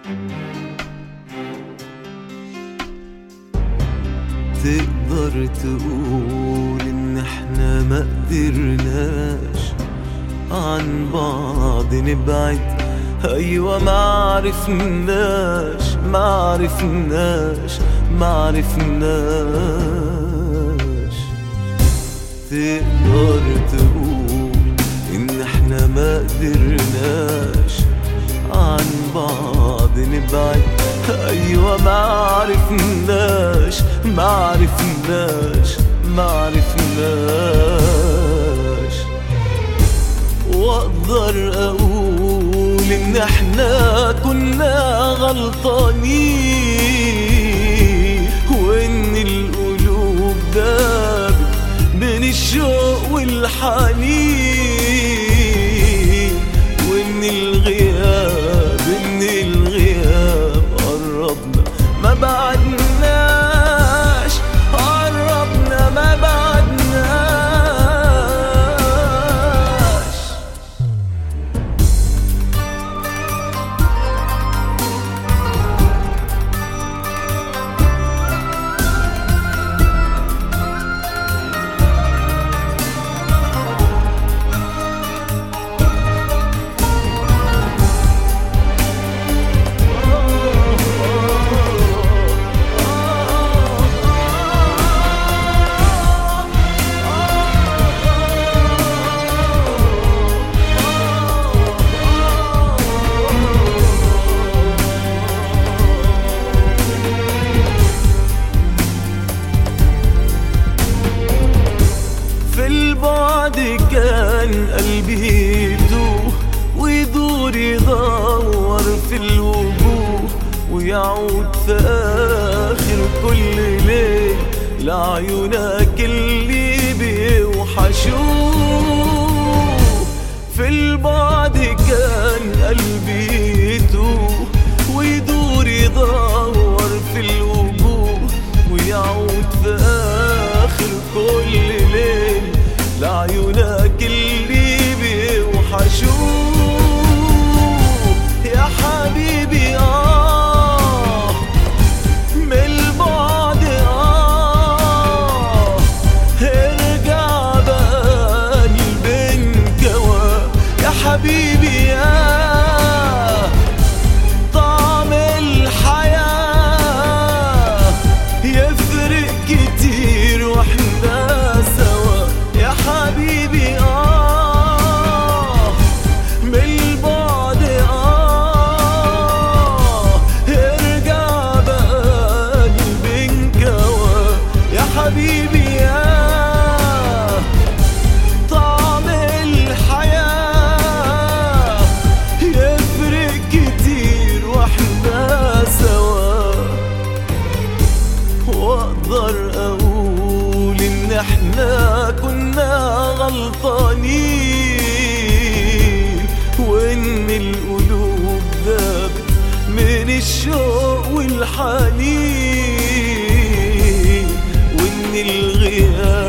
تقدر تقول ان احنا ما قدرناش عن بعض نبعد ايوه ما عرفناش ما عرفناش ما عرفناش تقدر تقول ان احنا ما قدرناش عن بعض نبعد ايوه ما عرفناش ما عرفناش ما عرفناش واقدر اقول ان احنا كنا غلطانين وان القلوب دابت من الشوق والحنين وان الغياب ان الغياب قربنا ما بعدناش قربنا ما بعدناش في البعد كان قلبي يتوه ويدور يدور في الوجوه ويعود في آخر كل ليل لعيونك اللي بيوحشوه في البعد كان قلبي يتوه ويدور يدور في الوجوه ويعود في آخر كل ليل لعيونك اللي بيوحشوه يا حبيبي آه من البعد آه ارجع بقى البنكوى يا حبيبي يا طعم الحياة يفرق كتير واحنا سوا يا حبيبي آه من البعد آه ارجع بقى البنكوى يا حبيبي يا طعم الحياة يفرق كتير واحنا سوا واقدر اقول ان احنا كنا غلطانين وان القلوب دابت من الشوق والحنين وان الغياب